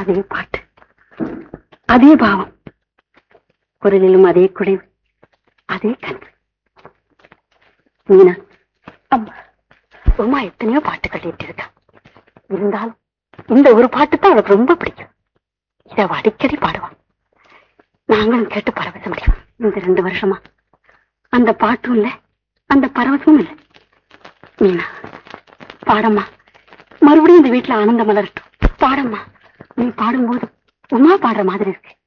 அதே பாட்டு அதே பாவம் குரலிலும் அதே குடைவு அதே கனவு மீனா அம்மா உமா எத்தனையோ பாட்டுகள் இருக்கா இருந்தாலும் இந்த ஒரு பாட்டு தான் அவளுக்கு ரொம்ப பிடிக்கும் இதை அவ அடிக்கடி பாடுவான் நாங்களும் கேட்டு பரவச முடியும் இந்த ரெண்டு வருஷமா அந்த பாட்டும் இல்ல அந்த பரவசமும் இல்ல மீனா பாடம்மா மறுபடியும் இந்த வீட்டுல ஆனந்தம் மலரட்டும் பாடம்மா நீ பாடும்போது உமா பாடுற மாதிரி இருக்கு